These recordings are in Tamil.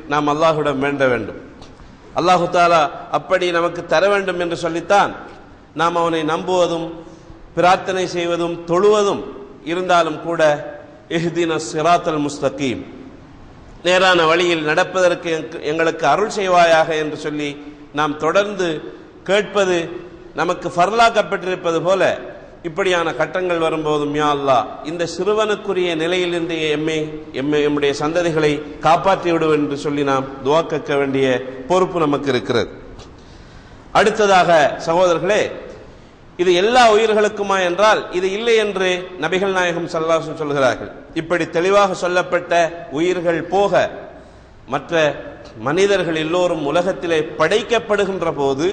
நாம் அல்லாஹ்விடம் வேண்ட வேண்டும் அல்லாஹு தாலா அப்படி நமக்கு தர வேண்டும் என்று சொல்லித்தான் நாம் அவனை நம்புவதும் பிரார்த்தனை செய்வதும் தொழுவதும் இருந்தாலும் கூட இஹ்தின சிராத்தல் முஸ்தகீம் நேரான வழியில் நடப்பதற்கு எங்க- எங்களுக்கு அருள் செய்வாயாக என்று சொல்லி நாம் தொடர்ந்து கேட்பது நமக்கு ஃபர்லாக்கப்பட்டிருப்பது போல இப்படியான கட்டங்கள் வரும்போதும் யா அல்லாஹ் இந்த சிறுவனுக்குரிய நிலையிலிருந்து எம்மை எம்மை எம்முடைய சந்ததிகளை காப்பாற்றி விடு என்று சொல்லி நாம் துவா கேட்க வேண்டிய பொறுப்பு நமக்கு இருக்கிறது அடுத்ததாக சகோதரர்களே இது எல்லா உயிர்களுக்குமா என்றால் இது இல்லை என்று நபிகள் நாயகம் சல்லாசம் சொல்கிறார்கள் இப்படி தெளிவாக சொல்லப்பட்ட உயிர்கள் போக மற்ற மனிதர்கள் எல்லோரும் உலகத்திலே படைக்கப்படுகின்ற போது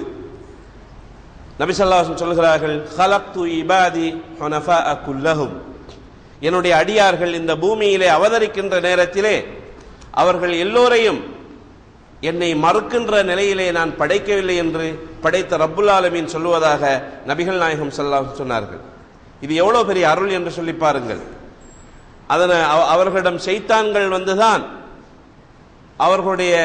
நபிசல்லாசம் சொல்கிறார்கள் ஹலக்து இபாதி ஹுனஃபா குல்லஹும் என்னுடைய அடியார்கள் இந்த பூமியிலே அவதரிக்கின்ற நேரத்திலே அவர்கள் எல்லோரையும் என்னை மறுக்கின்ற நிலையிலே நான் படைக்கவில்லை என்று படைத்த ரப்புல் ஆலமீன் சொல்லுவதாக நபிகள் நாயகம் ஸல்லல்லாஹு சொன்னார்கள் இது எவ்வளவு பெரிய அருள் என்று சொல்லி பாருங்கள் அதனை அவ- அவர்களிடம் செய்தான்கள் வந்துதான் அவர்களுடைய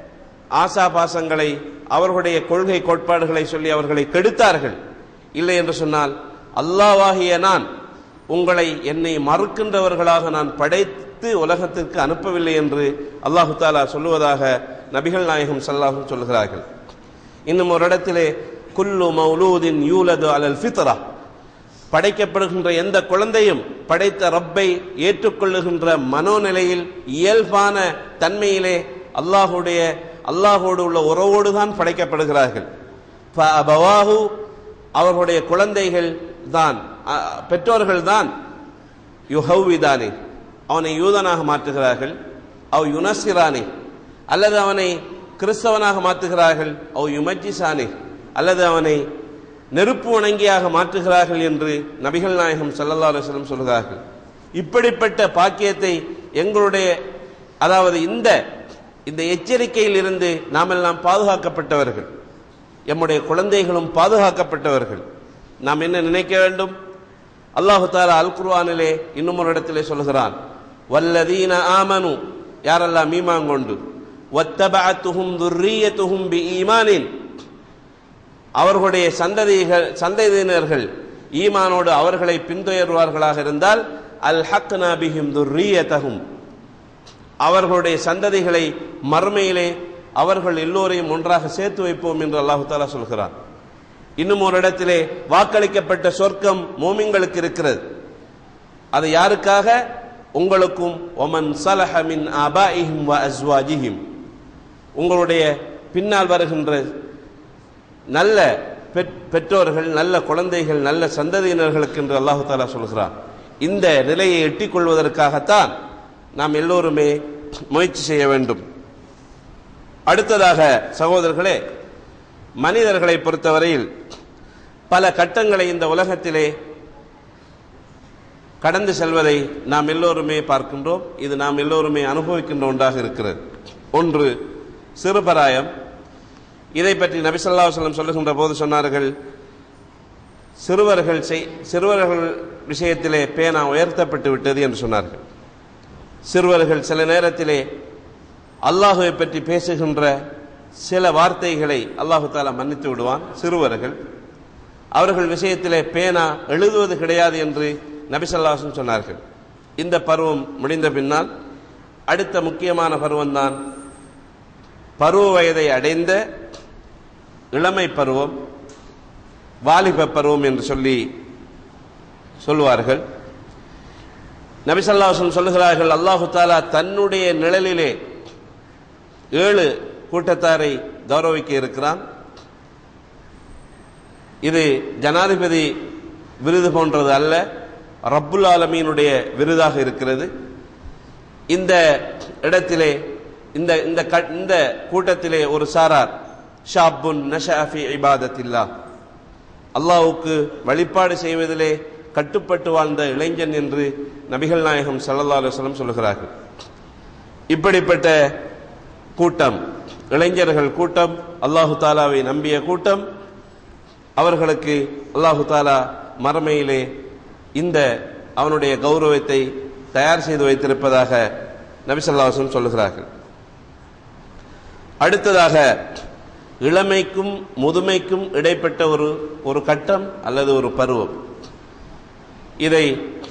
ஆசாபாசங்களை அவர்களுடைய கொள்கை கோட்பாடுகளை சொல்லி அவர்களை கெடுத்தார்கள் இல்லை என்று சொன்னால் அல்லாவாகிய நான் உங்களை என்னை மறுக்கின்றவர்களாக நான் படைத்து உலகத்திற்கு அனுப்பவில்லை என்று அல்லாஹு தாலா சொல்லுவதாக நபிகள் நாயகம் ஸல்லல்லாஹு சொல்கிறார்கள் இன்னும் ஒரு இடத்திலே குல்லு மௌலூதின் யூலது அலல் ஃபித்ரா படைக்கப்படுகின்ற எந்த குழந்தையும் படைத்த ரப்பை ஏற்றுக்கொள்ளுகின்ற மனோநிலையில் இயல்பான தன்மையிலே அல்லாஹுடைய அல்லாஹோடு உள்ள உறவோடு தான் படைக்கப்படுகிறார்கள் அபவாஹு அவர்களுடைய குழந்தைகள் தான் அ- பெற்றோர்கள் தான் யுஹவ்விதானே அவனை யூதனாக மாற்றுகிறார்கள் அவ் யுனசிரானே அல்லது அவனை கிறிஸ்தவனாக மாற்றுகிறார்கள் அவ் யுமஜிசானே அல்லது அவனை நெருப்பு வணங்கியாக மாற்றுகிறார்கள் என்று நபிகள் நாயகம் ஸல்லல்லாஹு அலைஹி வஸல்லம் சொல்கிறார்கள் இப்படிப்பட்ட பாக்கியத்தை எங்களுடைய அதாவது இந்த இந்த எச்சரிக்கையில் இருந்து நாமெல்லாம் பாதுகாக்கப்பட்டவர்கள் எம்முடைய குழந்தைகளும் பாதுகாக்கப்பட்டவர்கள் நாம் என்ன நினைக்க வேண்டும் அல்லாஹு தாலா அல் குர்ஆனிலே இன்னும் ஒரு இடத்திலே சொல்கிறான் வல்லதீன ஆமனு யாரெல்லாம் ஈமாங்கொண்டு வத்தபஅத்துஹும் துர்ரியத்துஹும் பி ஈமானின் அவர்களுடைய சந்ததிகள் சந்ததியினர்கள் ஈமானோடு அவர்களை பின்தொடர்வார்களாக இருந்தால் அல் ஹக் பிஹிம் துர்ரியத்தகும் அவர்களுடைய சந்ததிகளை மறுமையிலே அவர்கள் எல்லோரையும் ஒன்றாக சேர்த்து வைப்போம் என்று அல்லாஹு தாலா சொல்கிறான் இன்னும் ஒரு இடத்திலே வாக்களிக்கப்பட்ட சொர்க்கம் மோமிங்களுக்கு இருக்கிறது அது யாருக்காக உங்களுக்கும் ஒமன் சலஹ மின் அபாஇஹிம் வ அஸ்வாஜிஹிம் உங்களுடைய பின்னால் வருகின்ற நல்ல பெற்- பெற்றோர்கள் நல்ல குழந்தைகள் நல்ல சந்ததியினர்களுக்கு என்று அல்லாஹு தாலா சொல்கிறான் இந்த நிலையை எட்டிக் கொள்வதற்காகத்தான் நாம் எல்லோருமே முயற்சி செய்ய வேண்டும் அடுத்ததாக சகோதரர்களே மனிதர்களை பொறுத்தவரையில் பல கட்டங்களை இந்த உலகத்திலே கடந்து செல்வதை நாம் எல்லோருமே பார்க்கின்றோம் இது நாம் எல்லோருமே அனுபவிக்கின்ற ஒன்றாக இருக்கிறது ஒன்று சிறுபராயம் இதை பற்றி நபிசல்லா சொல்லம் சொல்லுகின்ற போது சொன்னார்கள் சிறுவர்கள் செய் சிறுவர்கள் விஷயத்திலே பேனா உயர்த்தப்பட்டு விட்டது என்று சொன்னார்கள் சிறுவர்கள் சில நேரத்திலே அல்லாஹுவை பற்றி பேசுகின்ற சில வார்த்தைகளை அல்லாஹு தாலா மன்னித்து விடுவான் சிறுவர்கள் அவர்கள் விஷயத்திலே பேனா எழுதுவது கிடையாது என்று நபிசல்லாசன் சொன்னார்கள் இந்த பருவம் முடிந்த பின்னால் அடுத்த முக்கியமான பருவம்தான் பருவ வயதை அடைந்த இளமை பருவம் வாலிப பருவம் என்று சொல்லி சொல்லுவார்கள் நபிசல்லாசன் சொல்லுகிறார்கள் அல்லாஹு தாலா தன்னுடைய நிழலிலே ஏழு கூட்டத்தாரை கௌரவிக்க இருக்கிறான் இது ஜனாதிபதி விருது போன்றது அல்ல ரப்புல் ஆலமீனுடைய விருதாக இருக்கிறது இந்த இடத்திலே இந்த இந்த க- இந்த கூட்டத்திலே ஒரு சாரார் ஷாப்புன் நஷாஃபி இபாதத்தில்லா அல்லாஹ்வுக்கு வழிபாடு செய்வதிலே கட்டுப்பட்டு வாழ்ந்த இளைஞன் என்று நபிகள் நாயகம் ஸல்லல்லாஹு அலைஹி வஸல்லம் சொல்கிறார்கள் இப்படிப்பட்ட கூட்டம் இளைஞர்கள் கூட்டம் அல்லாஹு தாலாவை நம்பிய கூட்டம் அவர்களுக்கு அல்லாஹு தாலா மறுமையிலே இந்த அவனுடைய கௌரவத்தை தயார் செய்து வைத்திருப்பதாக நபிசல்லாஹன் சொல்லுகிறார்கள் அடுத்ததாக இளமைக்கும் முதுமைக்கும் இடைப்பட்ட ஒரு ஒரு கட்டம் அல்லது ஒரு பருவம் இதை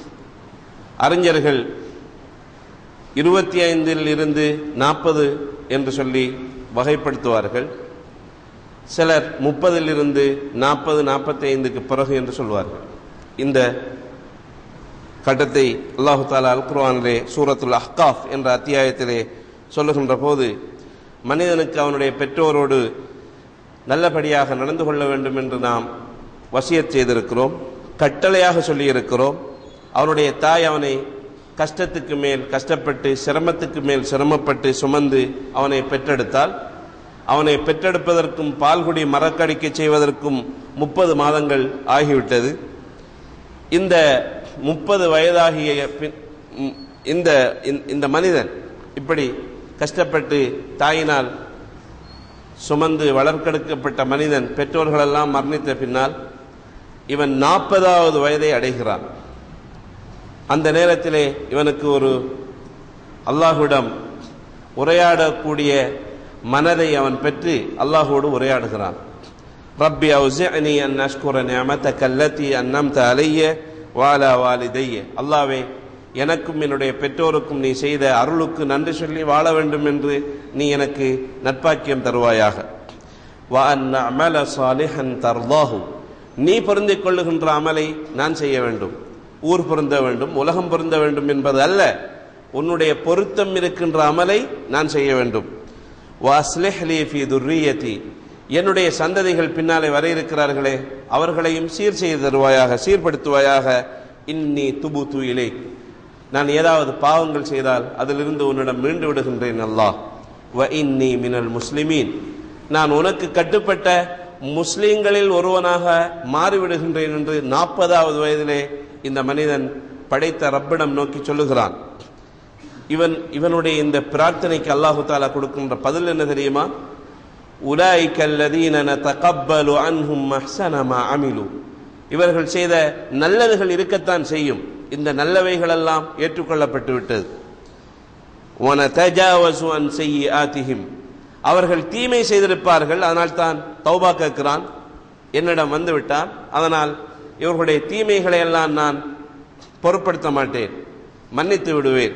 அறிஞர்கள் இருபத்தி ஐந்தில் இருந்து நாற்பது என்று சொல்லி வகைப்படுத்துவார்கள் சிலர் முப்பதில் இருந்து நாற்பது நாற்பத்தி ஐந்துக்கு பிறகு என்று சொல்வார்கள் இந்த கட்டத்தை அல்லாஹு தாலா அல் குர்ஆனிலே சூரத்துல் அஹ்காஃப் என்ற அத்தியாயத்திலே சொல்லுகின்ற போது மனிதனுக்கு அவனுடைய பெற்றோரோடு நல்லபடியாக நடந்து கொள்ள வேண்டும் என்று நாம் வசியத் செய்திருக்கிறோம் கட்டளையாக சொல்லியிருக்கிறோம் அவனுடைய தாய் அவனை கஷ்டத்துக்கு மேல் கஷ்டப்பட்டு சிரமத்துக்கு மேல் சிரமப்பட்டு சுமந்து அவனை பெற்றெடுத்தால் அவனை பெற்றெடுப்பதற்கும் பால்குடி மரக்கடிக்க செய்வதற்கும் முப்பது மாதங்கள் ஆகிவிட்டது இந்த முப்பது வயதாகிய பின் ம், இந்த இந்த- இந்த மனிதன் இப்படி கஷ்டப்பட்டு தாயினால் சுமந்து வளர்க்கெடுக்கப்பட்ட மனிதன் பெற்றோர்களெல்லாம் மரணித்த பின்னால் இவன் நாற்பதாவது வயதை அடைகிறான் அந்த நேரத்திலே இவனுக்கு ஒரு அல்லாஹ்விடம் உரையாடக்கூடிய மனதை அவன் பெற்று அல்லாஹோடு உரையாடுகிறான் ரப்பி அவுசிஅனி அன் அஷ்குர நிஅமதக அல்லதி அன்அம்த அலைய வாலா வாலிதைய அல்லாவே எனக்கும் என்னுடைய பெற்றோருக்கும் நீ செய்த அருளுக்கு நன்றி சொல்லி வாழ வேண்டும் என்று நீ எனக்கு நட்பாக்கியம் தருவாயாக வ அன் அமல சாலிஹன் தர்லாஹு நீ பொருந்திக் கொள்ளுகின்ற அமலை நான் செய்ய வேண்டும் ஊர் பொருந்த வேண்டும் உலகம் பொருந்த வேண்டும் என்பது அல்ல உன்னுடைய பொருத்தம் இருக்கின்ற அமலை நான் செய்ய வேண்டும் வாஸ்லிஹ் லீ ஃபீ துர்ரியதி என்னுடைய சந்ததிகள் பின்னாலே வர இருக்கிறார்களே அவர்களையும் சீர் செய்து தருவாயாக சீர்படுத்துவாயாக இன்னி துபுத்து இலை நான் ஏதாவது பாவங்கள் செய்தால் அதிலிருந்து உன்னிடம் மீண்டு விடுகின்றேன் அல்லாஹ் வ இன்னி மினல் முஸ்லிமீன் நான் உனக்கு கட்டுப்பட்ட முஸ்லிம்களில் ஒருவனாக மாறிவிடுகின்றேன் என்று நாற்பதாவது வயதிலே இந்த மனிதன் படைத்த ரப்பிடம் நோக்கி சொல்லுகிறான் இவன் இவனுடைய இந்த பிரார்த்தனைக்கு அல்லாஹு தாலா கொடுக்கின்ற பதில் என்ன தெரியுமா உலாய்க அல்லதீன நதகப்பலு அன்ஹும் அஹ்ஸன மா அமிலு இவர்கள் செய்த நல்லதுகள் இருக்கத்தான் செய்யும் இந்த நல்லவைகளெல்லாம் ஏற்றுக்கொள்ளப்பட்டு விட்டது وَنَتَجَاوَزُ عَنْ سَيِّئَاتِهِمْ அவர்கள் தீமை செய்திருப்பார்கள் அதனால் தான் தௌபா கேட்கிறான் என்னிடம் வந்து விட்டான் அதனால் இவர்களுடைய தீமைகளை எல்லாம் நான் பொருட்படுத்த மாட்டேன் மன்னித்து விடுவேன்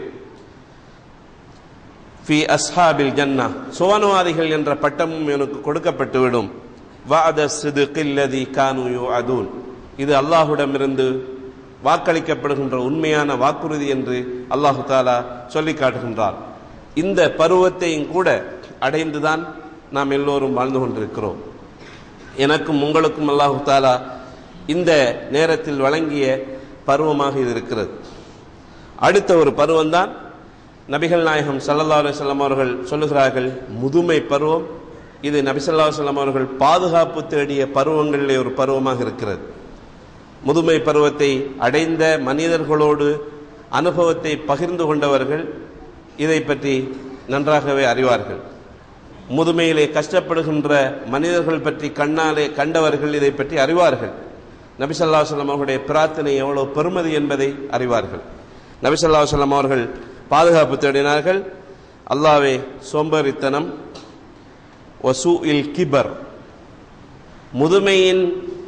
ஃபி அஸ்ஹாபில் ஜன்னா சுவனவாதிகள் என்ற பட்டமும் எனக்கு கொடுக்கப்பட்டுவிடும் வாத சிதுகில்லதி கானு யுஅதூன் இது அல்லாஹ்விடமிருந்து வாக்களிக்கப்படுகின்ற உண்மையான வாக்குறுதி என்று அல்லாஹு தாலா சொல்லி காட்டுகின்றார் இந்த பருவத்தையும் கூட அடைந்துதான் நாம் எல்லோரும் வாழ்ந்து கொண்டிருக்கிறோம் எனக்கும் உங்களுக்கும் அல்லாஹு தாலா இந்த நேரத்தில் வழங்கிய பருவமாக இது இருக்கிறது அடுத்த ஒரு பருவம்தான் நபிகள் நாயகம் ஸல்லல்லாஹு அலைஹி வஸல்லம் அவர்கள் சொல்லுகிறார்கள் முதுமை பருவம் இது நபி ஸல்லல்லாஹு அலைஹி வஸல்லம் அவர்கள் பாதுகாப்பு தேடிய பருவங்களிலே ஒரு பருவமாக இருக்கிறது முதுமை பருவத்தை அடைந்த மனிதர்களோடு அனுபவத்தை பகிர்ந்து கொண்டவர்கள் இதை பற்றி நன்றாகவே அறிவார்கள் முதுமையிலே கஷ்டப்படுகின்ற மனிதர்கள் பற்றி கண்ணாலே கண்டவர்கள் இதை பற்றி அறிவார்கள் நபி ஸல்லல்லாஹு அலைஹி வஸல்லம் அவர்களுடைய பிரார்த்தனை எவ்வளவு பெருமதி என்பதை அறிவார்கள் நபி ஸல்லல்லாஹு அலைஹி வஸல்லம் அவர்கள் பாதுகாப்பு தேடினார்கள் அல்லாவே சோம்பேறித்தனம் வசூ இல் கிபர் முதுமையின்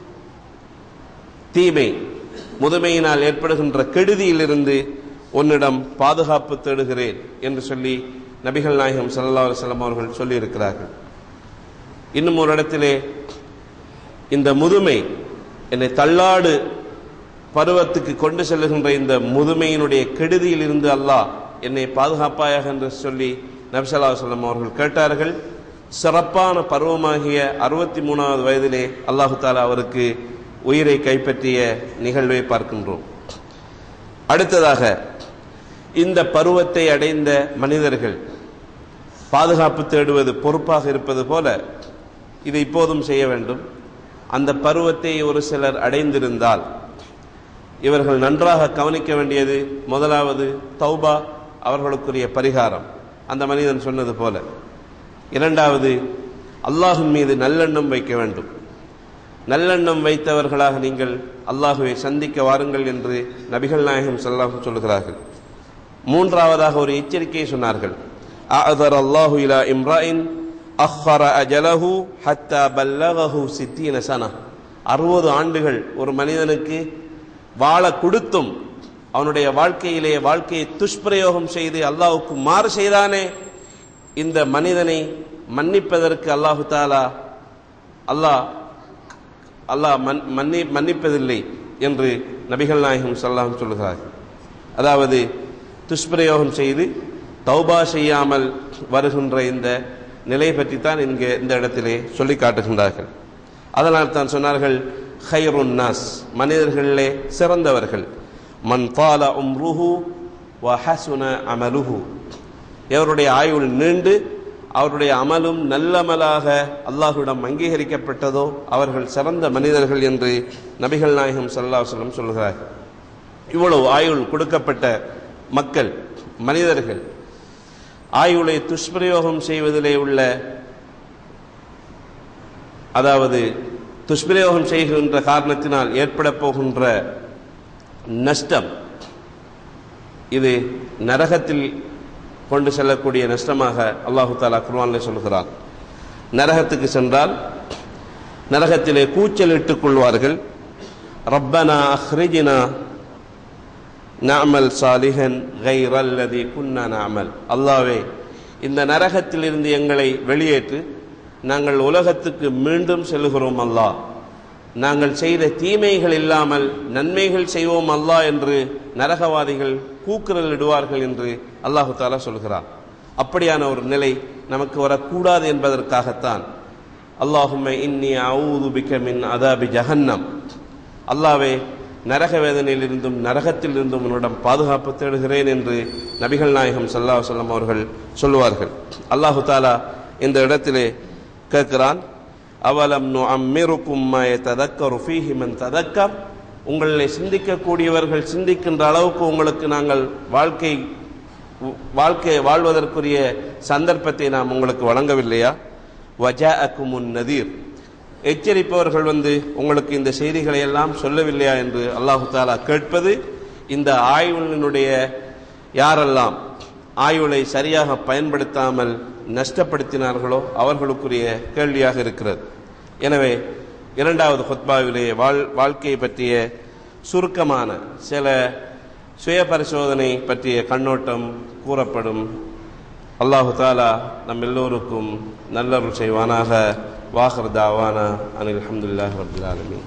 தீமை முதுமையினால் ஏற்படுகின்ற கெடுதியிலிருந்து உன்னிடம் பாதுகாப்பு தேடுகிறேன் என்று சொல்லி நபிகள் நாயகம் ஸல்லல்லாஹு அலைஹி வஸல்லம் அவர்கள் சொல்லியிருக்கிறார்கள் இன்னும் ஒரு இடத்திலே இந்த முதுமை என்னை தள்ளாடு பருவத்துக்கு கொண்டு செல்லுகின்ற இந்த முதுமையினுடைய கெடுதியில் இருந்து அல்லாஹ் என்னை பாதுகாப்பாயாக என்று சொல்லி நபிசல்லா சொல்லம் அவர்கள் கேட்டார்கள் சிறப்பான பருவமாகிய அறுபத்தி மூணாவது வயதிலே அல்லாஹு தாலா அவருக்கு உயிரை கைப்பற்றிய நிகழ்வை பார்க்கின்றோம் அடுத்ததாக இந்த பருவத்தை அடைந்த மனிதர்கள் பாதுகாப்பு தேடுவது பொறுப்பாக இருப்பது போல இது இப்போதும் செய்ய வேண்டும் அந்த பருவத்தை ஒரு சிலர் அடைந்திருந்தால் இவர்கள் நன்றாக கவனிக்க வேண்டியது முதலாவது தௌபா அவர்களுக்குரிய பரிகாரம் அந்த மனிதன் சொன்னது போல இரண்டாவது அல்லாஹின் மீது நல்லெண்ணம் வைக்க வேண்டும் நல்லெண்ணம் வைத்தவர்களாக நீங்கள் அல்லாஹுவை சந்திக்க வாருங்கள் என்று நபிகள் நாயகம் சொல்லாஹ் சொல்லுகிறார்கள் மூன்றாவதாக ஒரு எச்சரிக்கையை சொன்னார்கள் அஅதர் அல்லாஹு இலா இம்ராயின் அஹ்ஹர அஜலஹு ஹத்தா பல்லகஹு சித்தீன சனா அறுபது ஆண்டுகள் ஒரு மனிதனுக்கு வாழ கொடுத்தும் அவனுடைய வாழ்க்கையிலே வாழ்க்கையை துஷ்பிரயோகம் செய்து அல்லாஹ்வுக்கு மாறு செய்தானே இந்த மனிதனை மன்னிப்பதற்கு அல்லாஹு தாலா அல்லாஹ் அல்லாஹ் மன் மன்னி மன்னிப்பதில்லை என்று நபிகள் நாயகம் சொல்லாம் சொல்கிறார் அதாவது துஷ்பிரயோகம் செய்து தௌபா செய்யாமல் வருகின்ற இந்த நிலை பற்றித்தான் இங்கே இந்த இடத்திலே சொல்லி காட்டுகின்றார்கள் அதனால் தான் சொன்னார்கள் ஹைருன் நாஸ் மனிதர்களிலே சிறந்தவர்கள் மன் தால உம்ருஹு வ ஹசுன அமலுஹு எவருடைய ஆயுள் நீண்டு அவருடைய அமலும் நல்லமலாக அல்லாஹுவிடம் அங்கீகரிக்கப்பட்டதோ அவர்கள் சிறந்த மனிதர்கள் என்று நபிகள் நாயகம் சல்லாஹலம் சொல்கிறார்கள் இவ்வளவு ஆயுள் கொடுக்கப்பட்ட மக்கள் மனிதர்கள் ஆயுளை துஷ்பிரயோகம் செய்வதிலே உள்ள அதாவது துஷ்பிரயோகம் செய்கின்ற காரணத்தினால் ஏற்பட போகின்ற நஷ்டம் இது நரகத்தில் கொண்டு செல்லக்கூடிய நஷ்டமாக அல்லாஹு தாலா குர்வானில் சொல்கிறான் நரகத்துக்கு சென்றால் நரகத்திலே கூச்சலிட்டுக் கொள்வார்கள் ரப்பனா அஹ்ரிஜினா நாமல் சாலிஹன் கைரல்லதி குன்னா நாமல் அல்லாவே இந்த நரகத்திலிருந்து எங்களை வெளியேற்று நாங்கள் உலகத்துக்கு மீண்டும் செல்கிறோம் அல்லாஹ் நாங்கள் செய்த தீமைகள் இல்லாமல் நன்மைகள் செய்வோம் அல்லாஹ் என்று நரகவாதிகள் கூக்குரல் இடுவார்கள் என்று அல்லாஹு தாலா சொல்கிறார் அப்படியான ஒரு நிலை நமக்கு வரக்கூடாது என்பதற்காகத்தான் அல்லாஹுமே இன்னி அவுது பிக்க மின் அதாபி ஜஹன்னம் அல்லாவே நரக வேதனையிலிருந்தும் நரகத்திலிருந்தும் உன்னிடம் பாதுகாப்பு தேடுகிறேன் என்று நபிகள் நாயகம் சல்லா சொல்லம் அவர்கள் சொல்லுவார்கள் அல்லாஹு தாலா இந்த இடத்திலே கேட்கிறான் அவலம் நு அம்மிருக்கும் ததக்கரு ஃபீஹி மன் ததக்கர் உங்களை சிந்திக்கக்கூடியவர்கள் சிந்திக்கின்ற அளவுக்கு உங்களுக்கு நாங்கள் வாழ்க்கை வாழ்க்கை வாழ்வதற்குரிய சந்தர்ப்பத்தை நாம் உங்களுக்கு வழங்கவில்லையா வஜா அக்குமுன் நதீர் எச்சரிப்பவர்கள் வந்து உங்களுக்கு இந்த செய்திகளை எல்லாம் சொல்லவில்லையா என்று அல்லாஹு தாலா கேட்பது இந்த ஆய்வுகளினுடைய யாரெல்லாம் ஆய்வுகளை சரியாக பயன்படுத்தாமல் நஷ்டப்படுத்தினார்களோ அவர்களுக்குரிய கேள்வியாக இருக்கிறது எனவே இரண்டாவது ஹொத்பாவிலே வாழ் வாழ்க்கையை பற்றிய சுருக்கமான சில சுய பரிசோதனை பற்றிய கண்ணோட்டம் கூறப்படும் அல்லாஹு தாலா நம் எல்லோருக்கும் நல்லருள் செய்வானாக வாஹர் தாவானா அனில் அஹமதுல்லாஹ் ரபுல் ஆலமீன்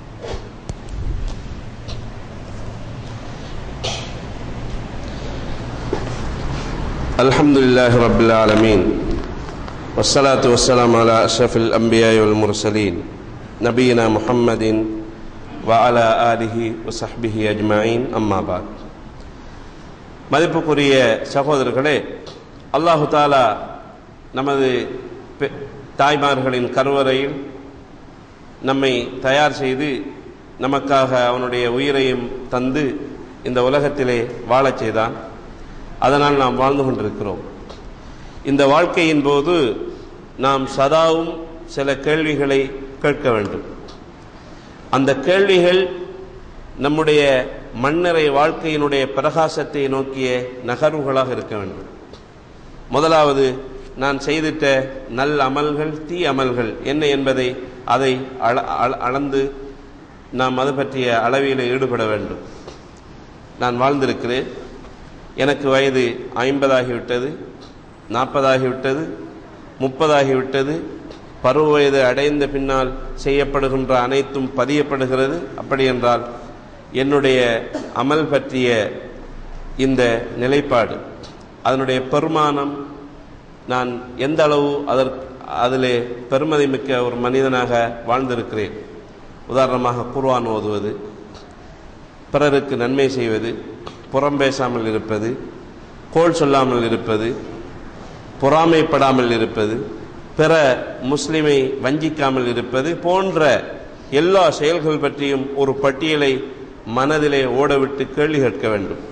الحمد لله رب العالمين والصلاة والسلام على أشرف الأنبياء والمرسلين نبينا محمد وعلى آله وصحبه أجمعين أما بعد மதிப்புக்குரிய சகோதரர்களே அல்லாஹு தாலா நமது தாய்மார்களின் கருவறையில் நம்மை தயார் செய்து நமக்காக அவனுடைய உயிரையும் தந்து இந்த உலகத்திலே வாழச் செய்தான் அதனால் நாம் வாழ்ந்து கொண்டிருக்கிறோம் இந்த வாழ்க்கையின் போது நாம் சதாவும் சில கேள்விகளை கேட்க வேண்டும் அந்த கேள்விகள் நம்முடைய மண்ணறை வாழ்க்கையினுடைய பிரகாசத்தை நோக்கிய நகர்வுகளாக இருக்க வேண்டும் முதலாவது நான் செய்திட்ட நல் அமல்கள் தீ அமல்கள் என்ன என்பதை அதை அளந்து நாம் அது பற்றிய அளவியில் ஈடுபட வேண்டும் நான் வாழ்ந்திருக்கிறேன் எனக்கு வயது ஐம்பதாகிவிட்டது நாற்பதாகிவிட்டது முப்பதாகிவிட்டது பருவ வயது அடைந்த பின்னால் செய்யப்படுகின்ற அனைத்தும் பதியப்படுகிறது அப்படி என்றால் என்னுடைய அமல் பற்றிய இந்த நிலைப்பாடு அதனுடைய பெருமானம் நான் எந்த அளவு அதற்கு அதிலே பெருமதி மிக்க ஒரு மனிதனாக வாழ்ந்திருக்கிறேன் உதாரணமாக குர்வான் ஓதுவது பிறருக்கு நன்மை செய்வது புறம் பேசாமல் இருப்பது கோல் சொல்லாமல் இருப்பது பொறாமைப்படாமல் இருப்பது பிற முஸ்லிமை வஞ்சிக்காமல் இருப்பது போன்ற எல்லா செயல்கள் பற்றியும் ஒரு பட்டியலை மனதிலே ஓடவிட்டு கேள்வி கேட்க வேண்டும்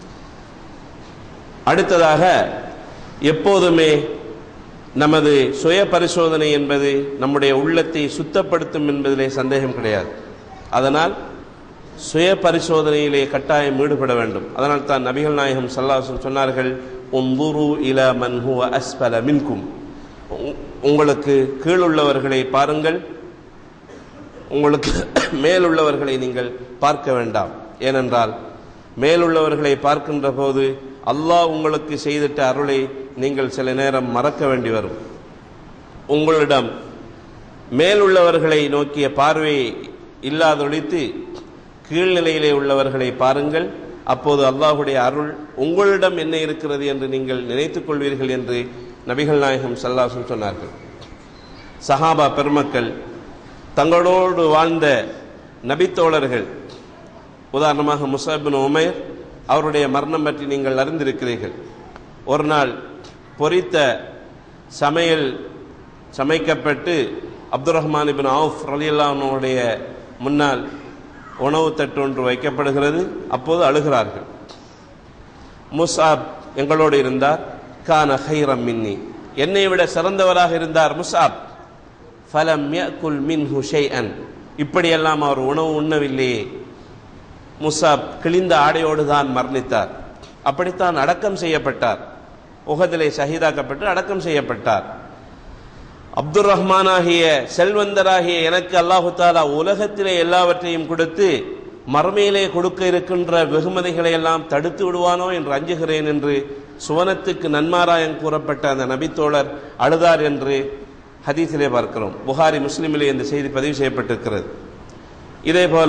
அடுத்ததாக எப்போதுமே நமது சுய பரிசோதனை என்பது நம்முடைய உள்ளத்தை சுத்தப்படுத்தும் என்பதிலே சந்தேகம் கிடையாது அதனால் சுய பரிசோதனையிலே கட்டாயம் ஈடுபட வேண்டும் அதனால் தான் நபிகள் நாயகம் சல்லாசம் சொன்னார்கள் உம்புரு இல மன்ஹுவ அஸ்பல மின்கும் உங்களுக்கு கீழுள்ளவர்களை பாருங்கள் உங்களுக்கு மேலுள்ளவர்களை நீங்கள் பார்க்க வேண்டாம் ஏனென்றால் மேலுள்ளவர்களை பார்க்கின்ற போது அல்லாஹ் உங்களுக்கு செய்திட்ட அருளை நீங்கள் சில நேரம் மறக்க வேண்டி வரும் உங்களிடம் மேலுள்ளவர்களை நோக்கிய பார்வையை இல்லாதொழித்து கீழ்நிலையிலே உள்ளவர்களை பாருங்கள் அப்போது அல்லாஹுடைய அருள் உங்களிடம் என்ன இருக்கிறது என்று நீங்கள் நினைத்துக் கொள்வீர்கள் என்று நபிகள் நாயகம் சல்லாசம் சொன்னார்கள் சஹாபா பெருமக்கள் தங்களோடு வாழ்ந்த நபித்தோழர்கள் உதாரணமாக முசாபின் உமைர் அவருடைய மரணம் பற்றி நீங்கள் அறிந்திருக்கிறீர்கள் ஒரு நாள் பொரித்த சமையல் சமைக்கப்பட்டு அப்துல் ரஹ்மான் இபின் அவுஃப் ரலியல்லாவுடைய முன்னால் உணவு தட்டு ஒன்று வைக்கப்படுகிறது அப்போது அழுகிறார்கள் முசாப் எங்களோடு இருந்தார் கான ஹைரம் மின்னி என்னை விட சிறந்தவராக இருந்தார் முசாப் ஃபலம் யகுல் மின்ஹு ஷைஅன் இப்படியெல்லாம் அவர் உணவு உண்ணவில்லையே முசாப் கிழிந்த ஆடையோடு தான் மரணித்தார் அப்படித்தான் அடக்கம் செய்யப்பட்டார் உகதிலே ஷஹீதாக்கப்பட்டு அடக்கம் செய்யப்பட்டார் அப்துல் ரஹ்மானாகிய செல்வந்தராகிய எனக்கு அல்லாஹு தாலா உலகத்திலே எல்லாவற்றையும் கொடுத்து மறுமையிலே கொடுக்க இருக்கின்ற வெகுமதிகளை எல்லாம் தடுத்து விடுவானோ என்று அஞ்சுகிறேன் என்று சுவனத்துக்கு நன்மாராயம் கூறப்பட்ட அந்த நபித்தோழர் அழுதார் என்று ஹதீஸிலே பார்க்கிறோம் புகாரி முஸ்லிமிலே இந்த செய்தி பதிவு செய்யப்பட்டிருக்கிறது இதே போல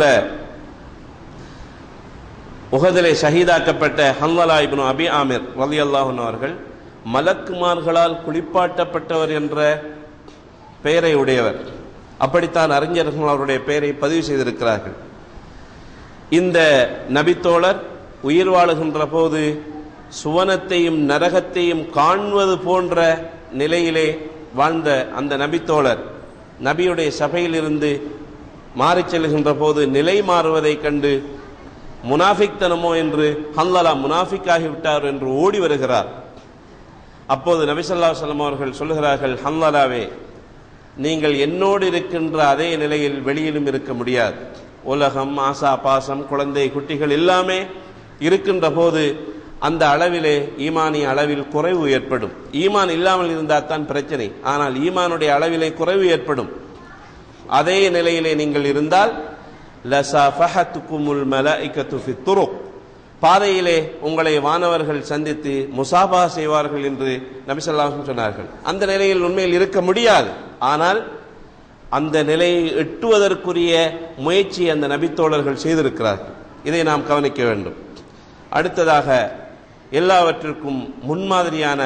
உகதிலே ஷஹீதாக்கப்பட்ட ஹன்வலா இப்னு அபி ஆமிர் ரலி அல்லாஹன் அவர்கள் மலக்குமார்களால் குளிப்பாட்டப்பட்டவர் என்ற பெயரை உடையவர் அப்படித்தான் அறிஞர்கள் அவருடைய பெயரை பதிவு செய்திருக்கிறார்கள் இந்த நபித்தோழர் உயிர் வாழுகின்ற போது சுவனத்தையும் நரகத்தையும் காண்பது போன்ற நிலையிலே வாழ்ந்த அந்த நபித்தோழர் நபியுடைய சபையிலிருந்து மாறிச் செல்கின்ற போது நிலை மாறுவதைக் கண்டு முனாஃபிக்தனமோ என்று ஹன்லலா முனாஃபிக் ஆகிவிட்டார் என்று ஓடி வருகிறார் அப்போது நபிசல்லா சொல்லம் அவர்கள் சொல்லுகிறார்கள் ஹன்லலாவே நீங்கள் என்னோடு இருக்கின்ற அதே நிலையில் வெளியிலும் இருக்க முடியாது உலகம் ஆசா பாசம் குழந்தை குட்டிகள் எல்லாமே இருக்கின்ற போது அந்த அளவிலே ஈமானிய அளவில் குறைவு ஏற்படும் ஈமான் இல்லாமல் இருந்தால் தான் பிரச்சனை ஆனால் ஈமானுடைய அளவிலே குறைவு ஏற்படும் அதே நிலையிலே நீங்கள் இருந்தால் லசஃபஹத்துக்குமுல் மலாயிகத்து ஃபி துருக் பாதையிலே உங்களை வானவர்கள் சந்தித்து முசாபா செய்வார்கள் என்று நபிசல்லாஹும் சொன்னார்கள் அந்த நிலையில் உண்மையில் இருக்க முடியாது ஆனால் அந்த நிலையை எட்டுவதற்குரிய முயற்சி அந்த நபித்தோழர்கள் செய்திருக்கிறார்கள் இதை நாம் கவனிக்க வேண்டும் அடுத்ததாக எல்லாவற்றிற்கும் முன்மாதிரியான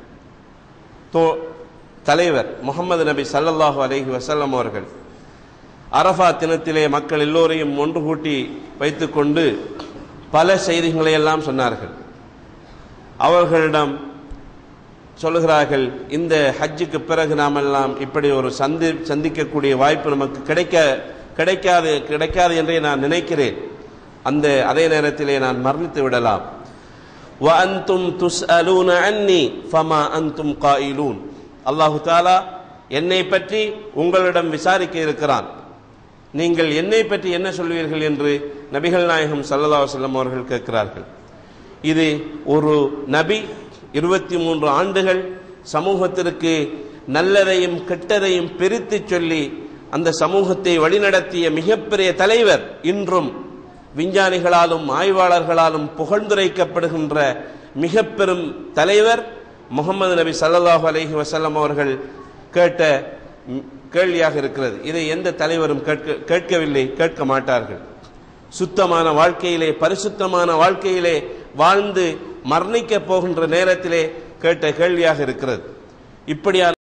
தோ தலைவர் முகமது நபி சல்லல்லாஹு அலைஹி வசல்லம் அவர்கள் அரஃபா தினத்திலே மக்கள் எல்லோரையும் ஒன்று கூட்டி வைத்துக்கொண்டு பல செய்திகளை எல்லாம் சொன்னார்கள் அவர்களிடம் சொல்லுகிறார்கள் இந்த ஹஜ்ஜுக்கு பிறகு நாமெல்லாம் இப்படி ஒரு சந்தி சந்திக்கக்கூடிய வாய்ப்பு நமக்கு கிடைக்க கிடைக்காது கிடைக்காது என்றே நான் நினைக்கிறேன் அந்த அதே நேரத்திலே நான் மரணித்து விடலாம் وَأَنْتُمْ تُسْأَلُونَ عَنِّي فَمَا أَنْتُمْ قَائِلُونَ அல்லாஹு தாலா என்னை பற்றி உங்களிடம் விசாரிக்க இருக்கிறான் நீங்கள் என்னை பற்றி என்ன சொல்வீர்கள் என்று நபிகள் நாயகம் சல்லல்லா செல்லம் அவர்கள் கேட்கிறார்கள் இது ஒரு நபி இருபத்தி மூன்று ஆண்டுகள் சமூகத்திற்கு நல்லதையும் கெட்டதையும் பிரித்து சொல்லி அந்த சமூகத்தை வழிநடத்திய மிகப்பெரிய தலைவர் இன்றும் விஞ்ஞானிகளாலும் ஆய்வாளர்களாலும் புகழ்ந்துரைக்கப்படுகின்ற மிக பெரும் தலைவர் முகமது நபி சல்லல்லாஹு அலைஹி வசல்லம் அவர்கள் கேட்ட கேள்வியாக இருக்கிறது இதை எந்த தலைவரும் கேட்க கேட்கவில்லை கேட்க மாட்டார்கள் சுத்தமான வாழ்க்கையிலே பரிசுத்தமான வாழ்க்கையிலே வாழ்ந்து மரணிக்க போகின்ற நேரத்திலே கேட்ட கேள்வியாக இருக்கிறது இப்படியான